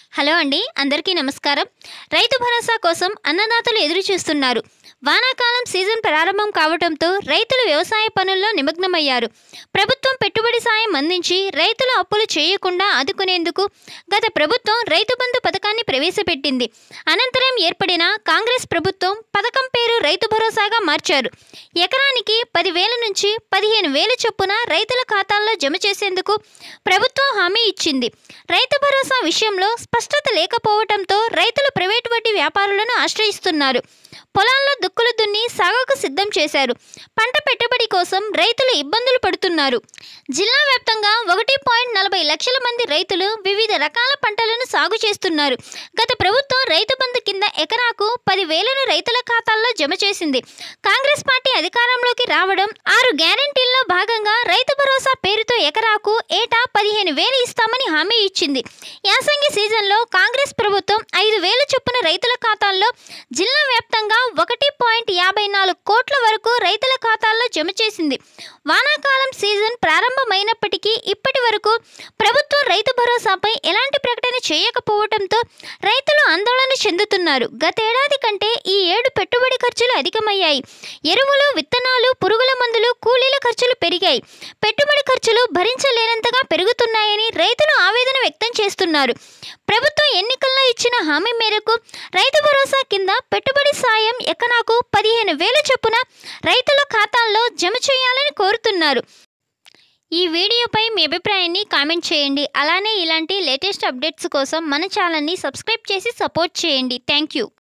hello అండి అందరికీ నమస్కారం రైతు భరోసా కోసం అన్నదాతలు ఎదురు చూస్తున్నారు వానాకాలం సీజన్ ప్రారంభం కావడంతో రైతులు వ్యవసాయ పనుల్లో నిమగ్నమయ్యారు ప్రభుత్వం పెట్టుబడి సాయం అందించి రైతుల అప్పులు చేయకుండా ఆదుకునేందుకు గత ప్రభుత్వం రైతు బంధు పథకాన్ని ప్రవేశపెట్టింది అనంతరం ఏర్పడిన కాంగ్రెస్ ప్రభుత్వం పథకం పేరు రైతు భరోసాగా మార్చారు ఎకరానికి పదివేల నుంచి పదిహేను వేల చొప్పున రైతుల ఖాతాల్లో జమ చేసేందుకు ప్రభుత్వం హామీ ఇచ్చింది రైతు భరోసా విషయంలో స్పష్టత లేకపోవడంతో రైతులు ప్రైవేటు వడ్డీ వ్యాపారులను ఆశ్రయిస్తున్నారు పొలాల్లో దుక్కులు దున్ని సాగుకు సిద్ధం చేశారు పంట పెట్టుబడి కోసం రైతులు ఇబ్బందులు పడుతున్నారు జిల్లా వ్యాప్తంగా ఒకటి పాయింట్ నలభై లక్షల మంది రైతులు వివిధ రకాల పంటలను సాగు చేస్తున్నారు గత ప్రభుత్వం రైతు బంధు కింద ఎకరాకు పదివేలను రైతుల ఖాతాల్లో జమ చేసింది కాంగ్రెస్ పార్టీ అధికారంలోకి రావడం ఆరు గ్యారంటీల్లో భాగంగా రైతు భరోసా పేరుతో ఎకరాకు ఏటా పదిహేను వేలు ఇస్తామని హామీ ఇచ్చింది యాసంగి సీజన్లో కాంగ్రెస్ ప్రభుత్వం ఐదు వేల చొప్పున రైతుల ఖాతాల్లో జిల్లా వ్యాప్తంగా ఒకటి పాయింట్ యాభై నాలుగు కోట్ల వరకు రైతుల ఖాతాల్లో జమ చేసింది వానాకాలం సీజన్ ప్రారంభమైనప్పటికీ ఇప్పటి వరకు ప్రభుత్వం రైతు భరోసాపై ఎలాంటి ప్రకటన చేయకపోవడంతో రైతులు ఆందోళన చెందుతున్నారు గతేడాది కంటే ఈ ఏడు పెట్టుబడి ఖర్చులు అధికమయ్యాయి ఎరువులు విత్తనాలు పురుగుల మందులు కూలీల ఖర్చులు పెరిగాయి పెట్టుబడి ఖర్చులు భరించలేనంతగా పెరుగుతున్నాయని రైతులు ఆవేదన వ్యక్తం చేస్తున్నారు ప్రభుత్వం ఎన్నికల్లో ఇచ్చిన హామీ మేరకు రైతు భరోసా కింద పెట్టుబడి సాయం ఎకరాకు పదిహేను వేల చొప్పున రైతుల ఖాతాల్లో జమ చేయాలని కోరుతున్నారు ఈ వీడియోపై మీ అభిప్రాయాన్ని కామెంట్ చేయండి అలానే ఇలాంటి లేటెస్ట్ అప్డేట్స్ కోసం మన ఛానల్ని సబ్స్క్రైబ్ చేసి సపోర్ట్ చేయండి థ్యాంక్ యూ